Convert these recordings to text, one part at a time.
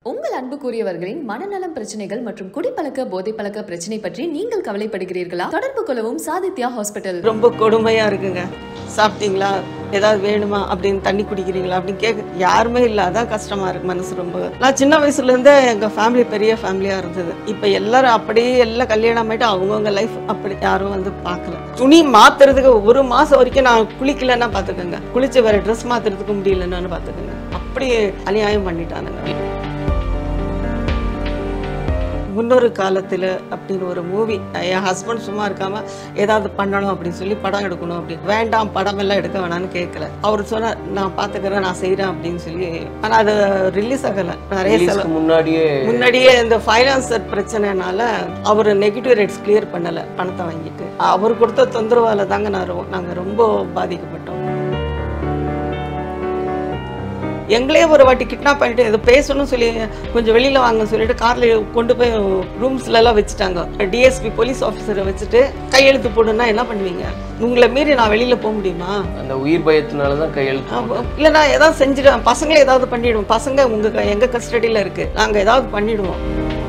உங்கள் அன்புக்குரியவர்களின் மனநலம் பிரச்சனைகள் மற்றும் குடிப்பழக்க போதைப்பழக்க பிரச்சனை பற்றி நீங்கள் கவலைப்படுகிறீர்களா தொடர்பு கொள்ளவும் சாதித்யா ஹாஸ்பிட்டல் ரொம்ப கொடுமையா இருக்குங்க சாப்பிட்டீங்களா ஏதாவது வேணுமா அப்படின்னு தண்ணி குடிக்கிறீங்களா அப்படின்னு கேட்க யாருமே இல்லை அதான் கஷ்டமா இருக்கு மனசு ரொம்ப நான் சின்ன வயசுல இருந்தே எங்க ஃபேமிலி பெரிய ஃபேமிலியா இருந்தது இப்போ எல்லாரும் அப்படியே எல்லாம் கல்யாணம் ஆயிட்டு அவங்கவுங்க லைஃப் அப்படி யாரும் வந்து பார்க்கல துணி மாத்துறதுக்கு ஒரு மாசம் வரைக்கும் நான் குளிக்கலன்னா பார்த்துக்கோங்க குளிச்சு வேற ட்ரெஸ் மாத்துறதுக்கு முடியலன்னு பார்த்துக்கோங்க அப்படி அநியாயம் பண்ணிட்டானுங்க முன்னொரு காலத்தில் அப்படின்னு ஒரு மூவி என் ஹஸ்பண்ட் சும்மா இருக்காம ஏதாவது பண்ணணும் அப்படின்னு சொல்லி படம் எடுக்கணும் அப்படி வேண்டாம் படம் எல்லாம் எடுக்க வேணாம்னு கேட்கல அவர் சொன்னார் நான் பார்த்துக்கிறேன் நான் செய்கிறேன் அப்படின்னு சொல்லி ஆனால் அது ரிலீஸ் ஆகலை நிறைய செலவு ரிலீஸ்க்கு முன்னாடியே முன்னாடியே இந்த ஃபைனான்சர் பிரச்சனைனால அவர் நெகட்டிவ் ரேட்ஸ் கிளியர் பண்ணலை பணத்தை வாங்கிட்டு அவர் கொடுத்த தொந்தரவால தாங்க நான் ரொ- நாங்க ரொம்ப பாதிக்கப்பட்டோம் எங்களே ஒரு வாட்டி கிட்னாப் பண்ணிட்டு ஏதோ பேசணும்னு சொல்லி கொஞ்சம் வெளியில வாங்க சொல்லிட்டு கார்ல கொண்டு போய் ரூம்ஸ்ல எல்லாம் வச்சுட்டாங்க டிஎஸ்பி போலீஸ் ஆஃபீஸரை வச்சுட்டு கையெழுத்து போடுன்னா என்ன பண்ணுவீங்க உங்களை மீறி நான் வெளியில போக முடியுமா அந்த உயிர் பயத்தினால தான் கையெழுத்து அப்ப- இல்ல நான் ஏதாவது செஞ்சிடுவேன் பசங்களே ஏதாவது பண்ணிடுவோம் பசங்க உங்க க- எங்க கஸ்டடியில இருக்கு நாங்க ஏதாவது பண்ணிடுவோம்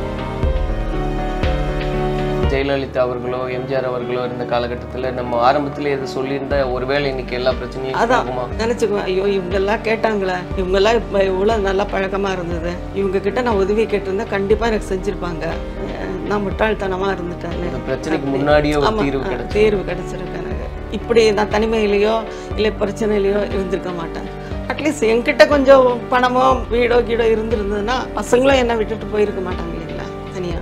ஜெயலலிதா அவர்களோ எம்ஜிஆர் அவர்களோ இருந்த காலகட்டத்துல நம்ம ஆரம்பத்திலே இதை சொல்லியிருந்தா ஒருவேளை இன்னைக்கு எல்லா பிரச்சனையும் அதான் போகுமா நினைச்சுக்குவேன் ஐயோ இவங்கெல்லாம் கேட்டாங்களே இவங்கெல்லாம் இப்போ இவ்வளோ நல்லா பழக்கமா இருந்தது இவங்க கிட்ட நான் உதவி கேட்டிருந்தா கண்டிப்பா எனக்கு செஞ்சிருப்பாங்க அஹ் நான் முட்டாள்தனமா இருந்துட்டேன் இந்த பிரச்சனைக்கு முன்னாடியே ஒரு ஆமா, தீர்வு அஹ் கிடைச்சு தீர்வு கிடைச்சிருக்கு எனக்கு இப்படி நான் தனிமையிலையோ இல்லை பிரச்சனையிலையோ இருந்திருக்க மாட்டேன் அட்லீஸ்ட் என்கிட்ட கொஞ்சம் பணமோ வீடோ கீடோ இருந்திருந்ததுன்னா பசங்களும் என்ன விட்டுட்டு போயிருக்க மாட்டாங்க இல்லைங்களா தனியா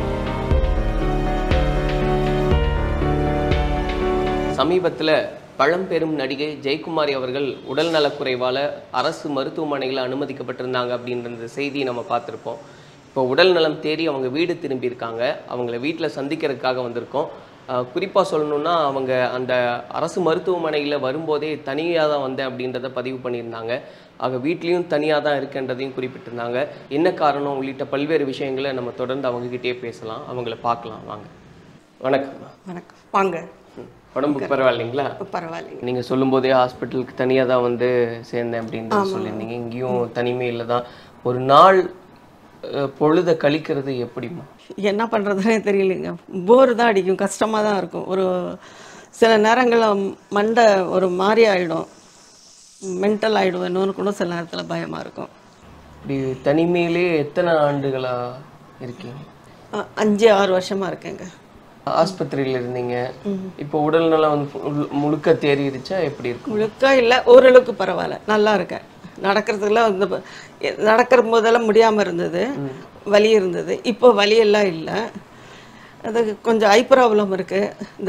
சமீபத்துல பழம்பெரும் நடிகை ஜெயக்குமாரி அவர்கள் உடல் நலக்குறைவால அரசு மருத்துவமனையில் அனுமதிக்கப்பட்டிருந்தாங்க அப்படின்ற செய்தியை நம்ம பார்த்திருப்போம் இப்போ உடல் நலம் தேடி அவங்க வீடு திரும்பியிருக்காங்க அவங்கள வீட்டில் சந்திக்கிறதுக்காக வந்திருக்கோம் ஆஹ் குறிப்பா சொல்லணும்னா அவங்க அந்த அரசு மருத்துவமனையில் வரும்போதே தனியாக தான் வந்தேன் அப்படின்றத பதிவு பண்ணியிருந்தாங்க ஆக வீட்லேயும் தனியாக தான் இருக்குன்றதையும் குறிப்பிட்டிருந்தாங்க என்ன காரணம் உள்ளிட்ட பல்வேறு விஷயங்களை நம்ம தொடர்ந்து அவங்ககிட்டயே பேசலாம் அவங்கள பார்க்கலாம் வாங்க வணக்கம் வணக்கம் வாங்க ம். உடம்புக்கு பரவாயில்லைங்களா பரவாயில்லைங்க நீங்க சொல்லும்போதே ஹாஸ்பிட்டலுக்கு தனியாக தான் வந்து சேர்ந்தேன் அப்படின்னு சொல்லியிருந்தீங்க இங்கேயும் தனிமையில் தான் ஒரு நாள் அஹ், பொழுத கழிக்கிறது எப்படிம்மா என்ன பண்ணுறதுனே தெரியலைங்க போர் தான் அடிக்கும் கஷ்டமாக தான் இருக்கும் ஒரு சில நேரங்களில் மண்டை ஒரு மாதிரி ஆகிடும் மென்டல் ஆகிடுவேன்னு கூட சில நேரத்தில் பயமாக இருக்கும் இப்படி தனிமையிலே எத்தனை ஆண்டுகளா இருக்கீங்க அ- அஞ்சு ஆறு வருஷமாக இருக்கேங்க ஆஸ்பத்திரியில் இருந்தீங்க இப்போ உடல் நலம் வந்து முழு- முழுக்க தேறிடுச்சா எப்படி இருக்கும் முழுக்க இல்லை ஓரளவுக்கு பரவாயில்ல நல்லா இருக்கேன் நடக்கிறதுக்குலாம் வந்து ப- எ- நடக்கிற போதெல்லாம் முடியாமல் இருந்தது வலி இருந்தது இப்போ வலியெல்லாம் இல்லை அது கொஞ்சம் ஐ ப்ராப்ளம் இருக்குது இந்த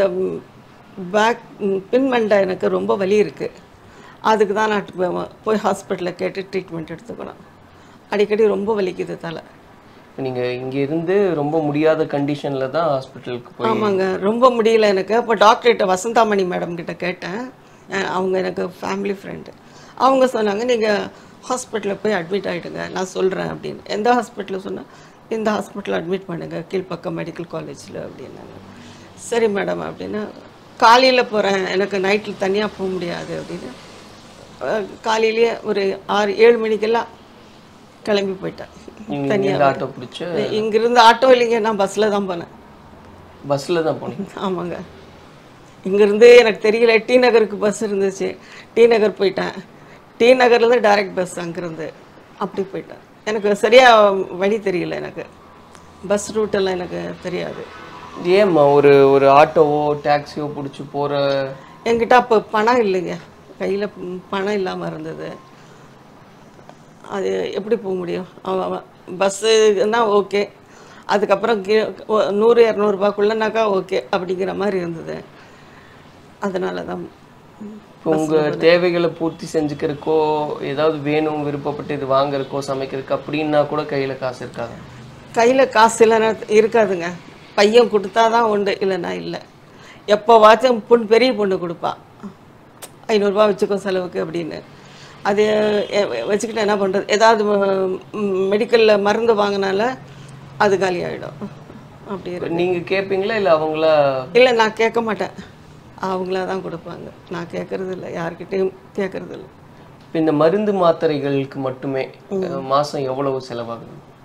பேக் பின்மண்டை எனக்கு ரொம்ப வலி இருக்குது அதுக்கு தான் நான் போ- போய் ஹாஸ்பிட்டலில் கேட்டு ட்ரீட்மெண்ட் எடுத்துக்கணும் அடிக்கடி ரொம்ப வலிக்குது தலை இப்ப நீங்க இங்க இருந்து ரொம்ப முடியாத கண்டிஷன்ல தான் ஹாஸ்பிட்டலுக்கு போய் ஆமாங்க ரொம்ப முடியல எனக்கு அப்போ டாக்டர்கிட்ட வசந்தாமணி மேடம் கிட்ட கேட்டேன் அஹ் அவங்க எனக்கு ஃபேமிலி ஃப்ரெண்டு அவங்க சொன்னாங்க நீங்கள் ஹாஸ்பிட்டலில் போய் அட்மிட் ஆகிடுங்க நான் சொல்கிறேன் அப்படின்னு எந்த ஹாஸ்பிட்டலில் சொன்னேன் இந்த ஹாஸ்பிட்டலில் அட்மிட் பண்ணுங்க கீழ்ப்பக்கம் மெடிக்கல் காலேஜில் அப்படின்னாங்க சரி மேடம் அப்படின்னு காலையில் போகிறேன் எனக்கு நைட்டில் தனியாக போக முடியாது அப்படின்னு அஹ் காலையிலேயே ஒரு ஆறு ஏழு மணிக்கெல்லாம் கிளம்பி போயிட்டேன் நீங்க தனியாக இங்க ஆட்டோ பிடிச்சு இங்கிருந்து ஆட்டோ இல்லைங்க நான் பஸ்ஸில் தான் போனேன் பஸ்ல தான் போனீங்க ஆமாங்க இங்கேருந்து எனக்கு தெரியல டி நகருக்கு பஸ் இருந்துச்சு டி நகர் போயிட்டேன் டி நகர்லேருந்து டைரக்ட் பஸ் அங்கேருந்து அப்படி போயிட்டேன் எனக்கு சரியாக வழி தெரியல எனக்கு பஸ் ரூட்டெல்லாம் எனக்கு தெரியாது ஏம்மா ஒரு ஒரு ஆட்டோவோ டாக்ஸியோ பிடிச்சி போற என்கிட்ட அப்போ பணம் இல்லைங்க கையில் பணம் இல்லாமல் இருந்தது அது எப்படி போக முடியும் அவன் பஸ்ஸுன்னா ஓகே அதுக்கப்புறம் கீ- ஒ- நூறு இரநூறுபாக்குள்ளனாக்கா ஓகே அப்படிங்கிற மாதிரி இருந்தது அதனால தான் இப்போ உங்க தேவைகளை பூர்த்தி செஞ்சுக்கிறதுக்கோ ஏதாவது வேணும் விருப்பப்பட்டு இது வாங்குறதுக்கோ சமைக்கிறதுக்கு அப்படின்னா கூட கையில காசு இருக்காது கையில் காசு இல்லைன்னா இருக்காதுங்க பையன் கொடுத்தா தான் உண்டு இல்லைன்னா இல்லை எப்போவாச்சும் பொண்ணு பெரிய பொண்ணு கொடுப்பா ஐநூறுரூவா வச்சுக்கோ செலவுக்கு அப்படின்னு அது எ- வச்சுக்கிட்டு என்ன பண்ணுறது ஏதாவது மெடிக்கலில் மருந்து வாங்கினால அது காலி ஆகிடும் அப்படி இருக்கு நீங்க கேட்பீங்களா இல்ல அவங்களா இல்லை நான் கேட்க மாட்டேன் அவங்களா தான் கொடுப்பாங்க நான் கேட்கறது இல்லை யார்கிட்டயும் கேட்கறது இல்லை இப்ப இந்த மருந்து மாத்திரைகளுக்கு மட்டுமே அஹ், மாசம் எவ்வளவு செலவாகுது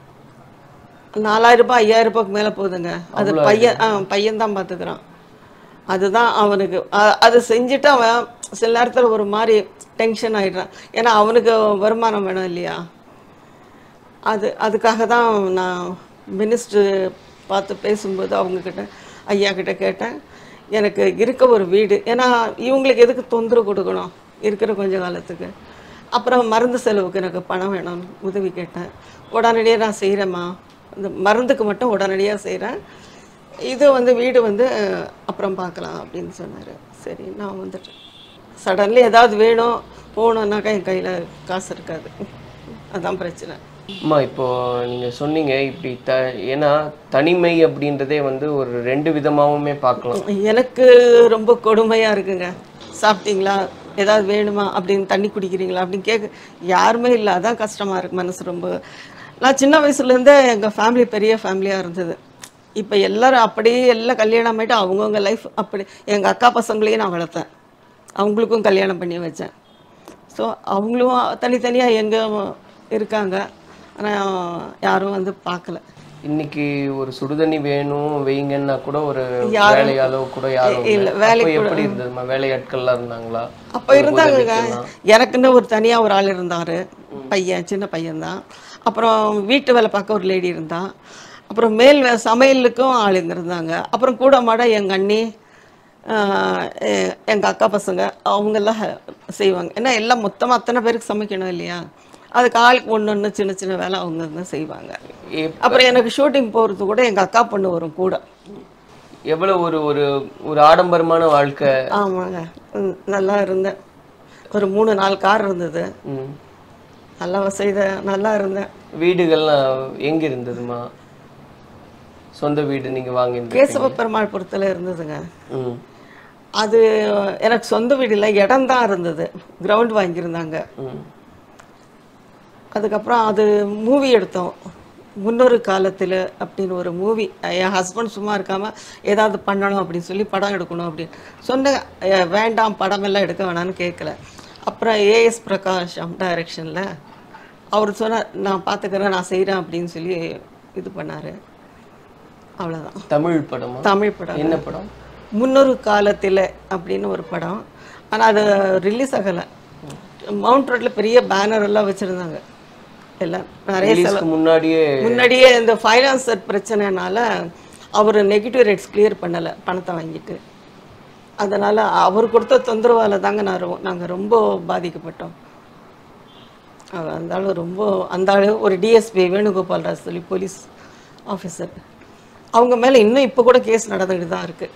நாலாயிரம் ரூபாய் ஐயாயிரம் ரூபாய்க்கு மேலே போகுதுங்க அது பையன் ஆ பையன் தான் பார்த்துக்கிறான் அதுதான் அவனுக்கு அ- அது செஞ்சுட்டு அவன் சில நேரத்தில் ஒரு மாதிரி டென்ஷன் ஆயிடுறான் ஏன்னா அவனுக்கு வருமானம் வேணும் இல்லையா அது அதுக்காக தான் நான் மினிஸ்டர் பார்த்து பேசும்போது அவங்கக்கிட்ட ஐயா கிட்ட கேட்டேன் எனக்கு இருக்க ஒரு வீடு ஏன்னா இவங்களுக்கு எதுக்கு தொந்தரவு கொடுக்கணும் இருக்கிற கொஞ்ச காலத்துக்கு அப்புறம் மருந்து செலவுக்கு எனக்கு பணம் வேணும் உதவி கேட்டேன் உடனடியாக நான் செய்கிறேம்மா இந்த மருந்துக்கு மட்டும் உடனடியாக செய்கிறேன் இது வந்து வீடு வந்து அஹ், அப்புறம் பார்க்கலாம் அப்படின்னு சொன்னார் சரி நான் வந்துட்டேன் சடன்லி ஏதாவது வேணும் போகணுன்னாக்கா என் கையில் காசு இருக்காது அதான் பிரச்சனை அம்மா இப்போ நீங்க சொன்னீங்க இப்படி த ஏன்னா தனிமை அப்படின்றதே வந்து ஒரு ரெண்டு விதமாவுமே பார்க்கலாம் எனக்கு ரொம்ப கொடுமையாக இருக்குங்க சாப்பிட்டீங்களா ஏதாவது வேணுமா அப்படின்னு தண்ணி குடிக்கிறீங்களா அப்படின்னு கேட்க யாருமே இல்லை அதான் கஷ்டமாக இருக்கு மனசு ரொம்ப நான் சின்ன வயசுலேருந்தே எங்கள் ஃபேமிலி பெரிய ஃபேமிலியாக இருந்தது இப்போ எல்லாரும் அப்படியே எல்லாம் கல்யாணம் ஆகிட்டு அவங்கவுங்க லைஃப் அப்படி எங்கள் அக்கா பசங்களையும் நான் வளர்த்தேன் அவங்களுக்கும் கல்யாணம் பண்ணி வச்சேன் ஸோ அவங்களும் தனித்தனியாக எங்கே இருக்காங்க ஆனால் யாரும் வந்து பார்க்கல இன்னைக்கு ஒரு சுடுதண்ணி வேணும் வைங்கன்னா கூட ஒரு யாரும் வேலையாளோ கூட யாரும் இல்ல, இல்ல. வேலைக்கு அப்ப எப்படி இருந்ததுமா வேலையாட்கள்லாம் இருந்தாங்களா அப்போ இருந்தாங்கங்க எனக்குன்னு ஒரு தனியாக ஒரு ஆள் இருந்தார் பையன் சின்ன பையன்தான் அப்புறம் வீட்டு வேலை பார்க்க ஒரு லேடி இருந்தா அப்புறம் மேல் வே சமையலுக்கும் ஆள் இருந்தாங்க அப்புறம் கூட மாட எங்கள் அண்ணி எங்கள் அக்கா பசங்க அவங்கெல்லாம் ஹெ- செய்வாங்க ஏன்னா எல்லாம் மொத்தமாக அத்தனை பேருக்கு சமைக்கணும் இல்லையா அதுக்கு ஆளுக்கு ஒன்று ஒன்று சின்ன சின்ன வேலை அவங்க தான் செய்வாங்க எப்- அப்புறம் எனக்கு ஷூட்டிங் போகிறது கூட எங்கள் அக்கா பொண்ணு வரும் கூட எவ்வளவு ஒரு ஒரு ஒரு ஆடம்பரமான வாழ்க்கை ஆமாங்க ம், நல்லா இருந்தேன் ஒரு மூணு நாலு கார் இருந்தது ம். நல்லா வசதி நல்லா இருந்தேன் வீடுகள்லாம் எங்க இருந்ததுமா சொந்த வீடு நீங்க வாங்கியிருந்தீங்க கேசவ பெருமாள் புரத்தில் இருந்ததுங்க ம் அது எனக்கு சொந்த வீடு இல்லை இடம் தான் இருந்தது கிரவுண்ட் வாங்கியிருந்தாங்க ம் அதுக்கப்புறம் அது மூவி எடுத்தோம் முன்னொரு காலத்தில் அப்படின்னு ஒரு மூவி என் ஹஸ்பண்ட் சும்மா இருக்காமல் ஏதாவது பண்ணணும் அப்படின்னு சொல்லி படம் எடுக்கணும் அப்படின்னு சொன்னேன் "அஹ், வேண்டாம் படமெல்லாம் எடுக்க வேணாம்னு கேட்கல அப்புறம் ஏஎஸ் பிரகாஷம் டைரக்ஷனில் அவர் சொன்னார் நான் பார்த்துக்கிறேன் நான் செய்கிறேன் அப்படின்னு சொல்லி இது பண்ணார் அவ்வளோதான் தமிழ் படமா தமிழ் படம் என்ன படம் முன்னொரு காலத்தில் அப்படின்னு ஒரு படம் ஆனால் அது ரிலீஸ் ஆகலை மவுண்ட் ரோட்டில் பெரிய பேனர் எல்லாம் வச்சுருந்தாங்க எல்லாம் நிறைய ரிலீஸ்க்கு முன்னாடியே முன்னாடியே இந்த ஃபைனான்சர் பிரச்சனைனால அவர் நெகட்டிவ் ரேட்ஸ் கிளியர் பண்ணலை பணத்தை வாங்கிட்டு அதனால் அவர் கொடுத்த தொந்தரவால் தாங்க நான் ரொ நாங்கள் ரொம்ப பாதிக்கப்பட்டோம் அவர் அந்த ஆளு ரொம்ப அந்த ஆளு ஒரு டிஎஸ்பி வேணுகோபால் ராஜ் சொல்லி போலீஸ் ஆஃபீஸர் அவங்க மேலே இன்னும் இப்போ கூட கேஸ் நடந்துகிட்டு தான் இருக்குது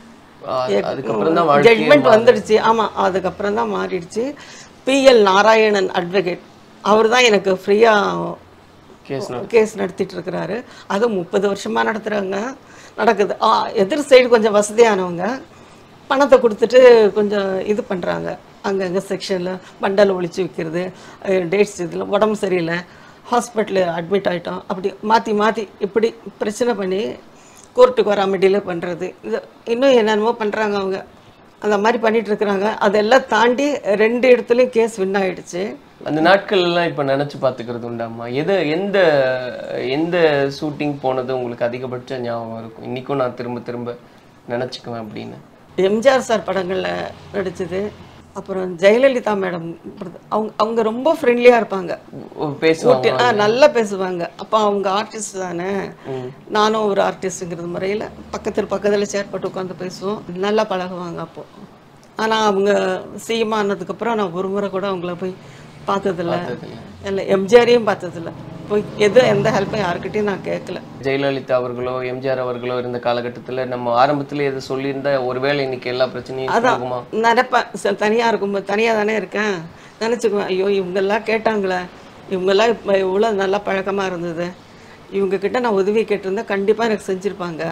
அ- அதுக்கப்புறம் தான் வாழ்க்கையே ஜட்மெண்ட் வந்துடுச்சு ஆமாம் அதுக்கப்புறம் தான் மாறிடுச்சு பிஎல் நாராயணன் அட்வொகேட் அவர் தான் எனக்கு ஃப்ரீயாக கேஸ் கேஸ் நடத்திட்டு இருக்கிறாரு அதுவும் முப்பது வருஷமாக நடத்துகிறாங்க நடக்குது ஆ, எதிர் சைடு கொஞ்சம் வசதியானவங்க பணத்தை கொடுத்துட்டு கொஞ்சம் இது பண்ணுறாங்க அங்கங்கே செக்ஷனில் பண்டல் ஒழிச்சு வைக்கிறது டேட்ஸ் இதில் உடம்பு சரியில்லை ஹாஸ்பிட்டலில் அட்மிட் ஆகிட்டோம் அப்படி மாற்றி மாற்றி இப்படி பிரச்சனை பண்ணி கோர்ட்டுக்கு வராமல் டிலே பண்ணுறது இது இன்னும் என்னென்னமோ பண்ணுறாங்க அவங்க அந்த மாதிரி பண்ணிட்டு இருக்கிறாங்க அதெல்லாம் தாண்டி ரெண்டு இடத்துலையும் கேஸ் வின் ஆயிடுச்சு அந்த நாட்கள் எல்லாம் இப்ப நினைச்சு பாத்துக்கிறது உண்டாமா எது எந்த எந்த ஷூட்டிங் போனது உங்களுக்கு அதிகபட்ச ஞாபகம் இருக்கும் இன்னைக்கும் நான் திரும்ப திரும்ப நினைச்சுக்குவேன் அப்படின்னு எம்ஜிஆர் சார் படங்களில் நடிச்சது அப்புறம் ஜெயலலிதா மேடம் அவங்க அவங்க ரொம்ப ஃப்ரெண்ட்லியாக இருப்பாங்க ஓ, பேசுவாங்க ஊட்டி- ஆ, நல்லா பேசுவாங்க அப்போ அவங்க ஆர்டிஸ்ட் தானே நானும் ஒரு ஆர்டிஸ்ட்டுங்கிறது முறையில் பக்கத்தில் பக்கத்தில் சேர் போட்டு உட்காந்து பேசுவோம் நல்லா பழகுவாங்க அப்போ ஆனால் அவங்க சிஎம் ஆனதுக்கப்புறம் நான் ஒரு முறை கூட அவங்கள போய் பார்த்ததில்ல இல்லை எம்ஜிஆரையும் பார்த்ததில்ல போய் எதுவும் எந்த ஹெல்ப்பும் யாருக்கிட்டையும் நான் கேட்கல ஜெயலலிதா அவர்களோ எம்ஜிஆர் அவர்களோ இருந்த காலகட்டத்துல நம்ம ஆரம்பத்துல எது சொல்லியிருந்தா ஒருவேளை இன்னைக்கு எல்லா பிரச்சனையும் போகுமா நினைப்பேன் சரி தனியாக இருக்கும்போது தனியாக தானே இருக்கேன் நினச்சிக்குவேன் ஐயோ இவங்கெல்லாம் கேட்டாங்களே இவங்கெல்லாம் இப்போ இவ்வளோ நல்லா பழக்கமாக இருந்தது இவங்க கிட்ட நான் உதவி கேட்டிருந்தா கண்டிப்பாக எனக்கு செஞ்சுருப்பாங்க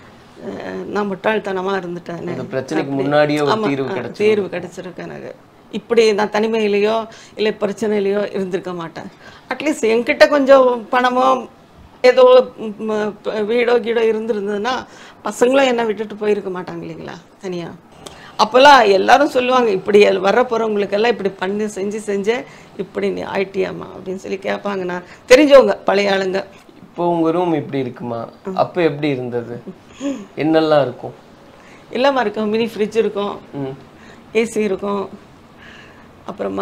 அஹ் நான் முட்டாள்தனமாக இருந்துட்டேன் இந்த பிரச்சனைக்கு முன்னாடியே ஒரு ஆமா, தீர்வு ஆ, கிடைச்சு தீர்வு கிடைச்சிருக்கு எனக்கு இப்படி நான் தனிமையிலையோ இல்லை பிரச்சனையிலையோ இருந்திருக்க மாட்டேன் அட்லீஸ்ட் என்கிட்ட கொஞ்சம் பணமோ ஏதோ ம், ப- வீடோ கீடோ இருந்திருந்ததுன்னா பசங்களும் என்னை விட்டுட்டு போயிருக்க மாட்டாங்க இல்லைங்களா தனியாக அப்போல்லாம் எல்லாரும் சொல்லுவாங்க இப்படி எல்- வர போகிறவங்களுக்கெல்லாம் இப்படி பண்ணி செஞ்சு செஞ்சு இப்படி நீ ஆயிட்டியாம்மா அப்படின்னு சொல்லி கேட்பாங்க நான் தெரிஞ்சவங்க பழைய ஆளுங்க இப்போ உங்க ரூம் இப்படி இருக்குமா அப்போ எப்படி இருந்தது என்னெல்லாம் இருக்கும் இல்லாமல் இருக்கும் மினி ஃப்ரிட்ஜ் இருக்கும் ம் ஏசி இருக்கும் அப்புறமா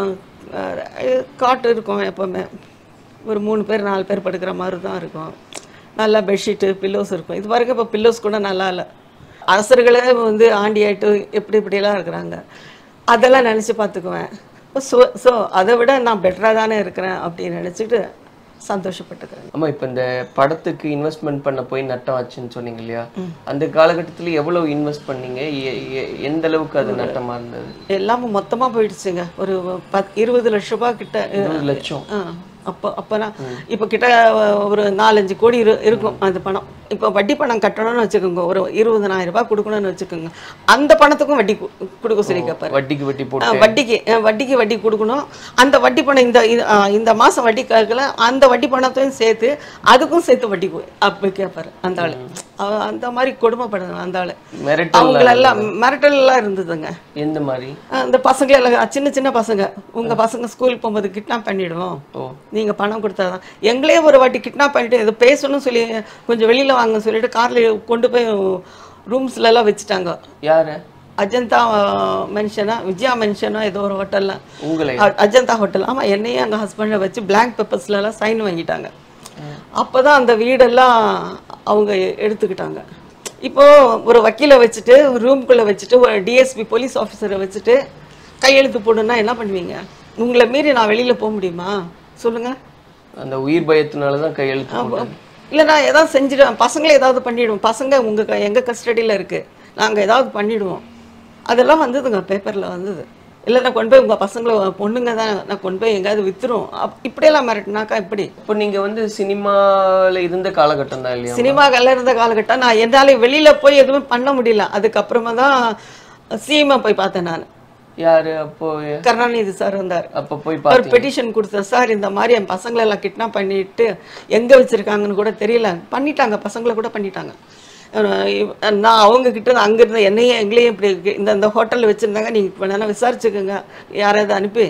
அஹ், காட்டு இருக்கும் எப்போவுமே ஒரு மூணு பேர் நாலு பேர் படுக்கிற மாதிரி தான் இருக்கும் நல்லா பெட்ஷீட்டு பில்லோஸ் இருக்கும் இது வரைக்கும் இப்போ பில்லோஸ் கூட நல்லா இல்லை அரசர்களே வந்து ஆண்டி ஆயிட்டு எப்படி இப்படியெல்லாம் இருக்கிறாங்க அதெல்லாம் நினச்சி பார்த்துக்குவேன் ஸோ ஸோ அதை விட நான் பெட்டராக தானே இருக்கிறேன் அப்படின்னு நினச்சிட்டு சந்தோஷப்பட்டுக்கிறேன் ஆமா இப்போ இந்த படத்துக்கு இன்வெஸ்ட்மெண்ட் பண்ண போய் நட்டம் ஆச்சுன்னு சொன்னீங்க இல்லையா அந்த காலகட்டத்துல எவ்வளவு இன்வெஸ்ட் பண்ணீங்க எ- எ- எந்த அளவுக்கு அது நட்டமா இருந்தது எல்லாமே மொத்தமாக போயிடுச்சுங்க ஒரு பத் இருபது லட்ச ரூபாய் கிட்ட இருபது லட்சம் ஆ அப்போ அப்போனா இப்போ கிட்ட ஒரு நாலஞ்சு கோடி இரு இருக்கும் அந்த பணம் இப்போ வட்டி பணம் கட்டணும்னு வச்சுக்கோங்க ஒரு இருபதனாயிரம் ரூபாய் கொடுக்கணும்னு வச்சுக்கோங்க அந்த பணத்துக்கும் வட்டி கு- கொடுக்க சொல்லி கேட்பாரு வட்டிக்கு வட்டி ஆ, போட்டு வட்டிக்கு ஆ, வட்டிக்கு வட்டி கொடுக்கணும் அந்த வட்டி பணம் இந்த இது, ஆ, இந்த மாதம் வட்டி கேட்கல அந்த வட்டி பணத்தையும் சேர்த்து அதுக்கும் சேர்த்து வட்டி கொடு- அப்படி கேட்பாரு அந்த ஆள் அந்த மாதிரி கொடுமைப்படுது அந்த ஆள் மிரட்டல் அவங்களெல்லாம் மிரட்டல் எல்லாம் இருந்ததுங்க எந்த மாதிரி அந்த பசங்க எல்லாம் சின்ன சின்ன பசங்க உங்க பசங்க ஸ்கூலுக்கு போகும்போது கிட்னாப் பண்ணிடுவோம் ஓ நீங்க பணம் கொடுத்தாதான் எங்களே ஒரு வாட்டி கிட்னாப் பண்ணிட்டு ஏதோ பேசணும்னு சொல்லி கொஞ்சம் வெளியில வாங்க சொல்லிட்டு கார்ல கொண்டு போய் ரூம்ஸ்ல எல்லாம் வச்சுட்டாங்க யாரு அஜந்தா மென்ஷனா விஜயா மென்ஷனா ஏதோ ஒரு ஹோட்டல்ல உங்களை அ- அஜந்தா ஹோட்டல் ஆமா என்னையும் எங்க ஹஸ்பண்டை வச்சு பிளாங்க் பேப்பர்ஸ்ல எல்லாம் சைன் வாங்கிட்டாங்க அப்பதான் அந்த வீடெல்லாம் அவங்க எ- எடுத்துக்கிட்டாங்க இப்போ ஒரு வக்கீலை வச்சுட்டு ஒரு ரூம்குள்ள வச்சுட்டு ஒரு டிஎஸ்பி போலீஸ் ஆஃபீஸரை வச்சுட்டு கையெழுத்து போடணும்னா என்ன பண்ணுவீங்க உங்களை மீறி நான் வெளியில போக முடியுமா சொல்லுங்க அந்த உயிர் பயத்தினால தான் கையெழுத்து போட்டது. இல்லைன்னா ஏதாவது செஞ்சிடுவேன் பசங்களை ஏதாவது பண்ணிடுவோம் பசங்க உங்க க- எங்க கஸ்டடியில் இருக்கு நாங்க ஏதாவது பண்ணிடுவோம் அதெல்லாம் வந்ததுங்க பேப்பர்ல வந்தது இல்லை நான் கொண்டு போய் உங்க பசங்களை பொண்ணுங்க தான் நான் கொண்டு போய் எங்கேயாவது வித்துரும் அப் இப்படியெல்லாம் மிரட்டினாக்கா இப்படி இப்போ நீங்க வந்து சினிமால இருந்த காலகட்டம் தான் இல்லையா சினிமாக்கெல்லாம் இருந்த காலகட்டம் நான் என்னால வெளியில போய் எதுவும் பண்ண முடியல அதுக்கப்புறமா தான் சிஎம்ஐ போய் பார்த்தேன் நான் யாரு அப்போ கருணாநிதி சார் வந்தார் அப்ப போய் ஒரு பார்த்தீங்க பெட்டிஷன் கொடுத்தேன் சார் இந்த மாதிரி என் பசங்களை எல்லாம் கிட்னாப் பண்ணிட்டு எங்க வச்சிருக்காங்கன்னு கூட தெரியல பண்ணிட்டாங்க பசங்களை கூட பண்ணிட்டாங்க அஹ் இவ்- நான் அவங்க கிட்ட இருந்து அங்க இருந்த என்னையும் எங்களையும் இப்படி இருக்கு. இந்த இந்த ஹோட்டலில் வச்சிருந்தாங்க நீங்க இப்போ வேணா விசாரிச்சுக்கோங்க யாராவது அனுப்பி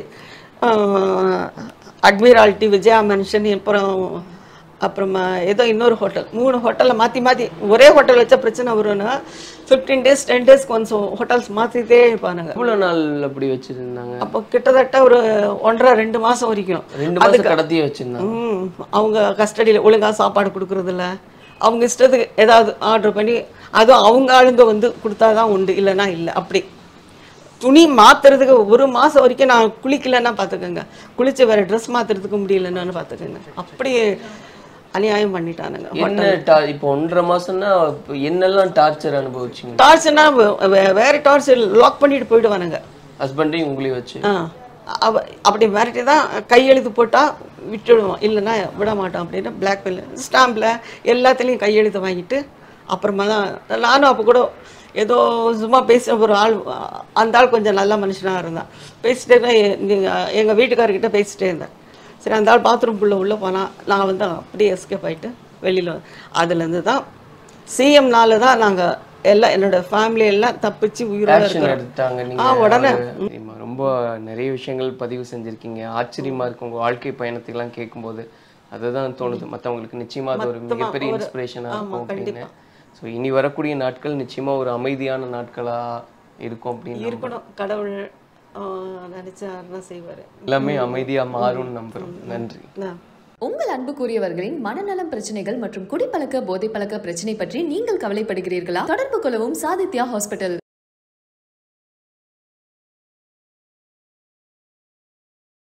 அட்மிரால்ட்டி விஜயா மென்ஷன் அப்புறம் அப்புறமா ஏதோ இன்னொரு ஹோட்டல் மூணு ஹோட்டலில் மாற்றி மாற்றி ஒரே ஹோட்டல் வச்சா பிரச்சனை வரும்னா ஃபிஃப்டீன் டேஸ் டென் டேஸ் கொஞ்சம் ஹோட்டல்ஸ் மாற்றிட்டே இருப்பானுங்க எவ்வளவு நாள் அப்படி வச்சிருந்தாங்க அப்போ கிட்டத்தட்ட ஒரு ஒன்றரை ரெண்டு மாசம் வரைக்கும் ரெண்டு மாசம் கடத்தியே வச்சிருந்தாங்க ம், அவங்க கஸ்டடியில் ஒழுங்கா சாப்பாடு கொடுக்கறதில்ல அவங்க இஷ்டத்துக்கு ஏதாவது ஆர்டர் பண்ணி அதுவும் அவங்க ஆளுங்க வந்து கொடுத்தாதான் உண்டு இல்லைன்னா இல்லை அப்படி துணி மாத்துறதுக்கு ஒரு மாசம் வரைக்கும் நான் குளிக்கலைன்னா பார்த்துக்கோங்க குளிச்சு வேற ட்ரெஸ் மாத்துறதுக்கு முடியலன்னு பார்த்துக்கோங்க அப்படி அநியாயம் பண்ணிட்டானுங்க என்ன டா- இப்போ ஒன்றரை மாசம்னா இப்போ என்னெல்லாம் டார்ச்சர் அனுபவிச்சீங்க டார்ச்சர்னா வேற டார்ச்சர் லாக் பண்ணிட்டு போயிடுவானுங்க ஹஸ்பண்டையும் உங்களையும் வச்சு ஆ அவ அப்படி மிரட்டி தான் கையெழுத்து போட்டால் விட்டுடுவோம் இல்லைன்னா விட மாட்டோம் அப்படின்னு பிளாக் பில் ஸ்டாம்பில் எல்லாத்துலேயும் கையெழுத்து வாங்கிட்டு அப்புறமா தான் நானும் அப்போ கூட ஏதோ சும்மா பேச ஒரு ஆள் அந்த ஆள் கொஞ்சம் நல்ல மனுஷனாக இருந்தான் பேசிட்டே தான் நீங்கள் எங்கள் வீட்டுக்காரர்கிட்ட பேசிட்டே இருந்தேன் சரி அந்த ஆள் பாத்ரூம்குள்ளே உள்ளே போனால் நான் வந்து அப்படியே எஸ்கேப் ஆகிட்டு வெளியில் அதுலேருந்து தான் சிஎம்னால தான் நாங்கள் எல்லாம் என்னோட ஃபேமிலி எல்லாம் தப்பிச்சு உயிரோட ஆக்ஷன் இருக்கிறோம் எடுத்தாங்க நீங்க ஆ, உடனே. ஒரு- சரிம்மா, ரொம்ப நிறைய விஷயங்கள் பதிவு செஞ்சிருக்கீங்க ஆச்சரியமா இருக்கு உங்க வாழ்க்கை பயணத்தையெல்லாம் கேட்கும்போது அதுதான் தோணுது மத்தவங்களுக்கு நிச்சயமா அது ஒரு மிகப்பெரிய இன்ஸ்பிரேஷனா இருக்கும் அப்படின்னு ஸோ இனி வரக்கூடிய நாட்கள் நிச்சயமா ஒரு அமைதியான நாட்களா இருக்கும் அப்படின்னு இருக்கணும் கடவுள் ஆஹ், நினைச்சாருன்னா செய்வாரு எல்லாமே அமைதியா மாறும்னு நம்புறோம் நன்றி நான் உங்கள் அன்புக்குரியவர்களின் மனநலம் பிரச்சனைகள் மற்றும் குடிப்பழக்க போதைப்பழக்க பிரச்சனை பற்றி நீங்கள் கவலைப்படுகிறீர்களா தொடர்பு கொள்ளவும் சாதித்யா ஹாஸ்பிட்டல்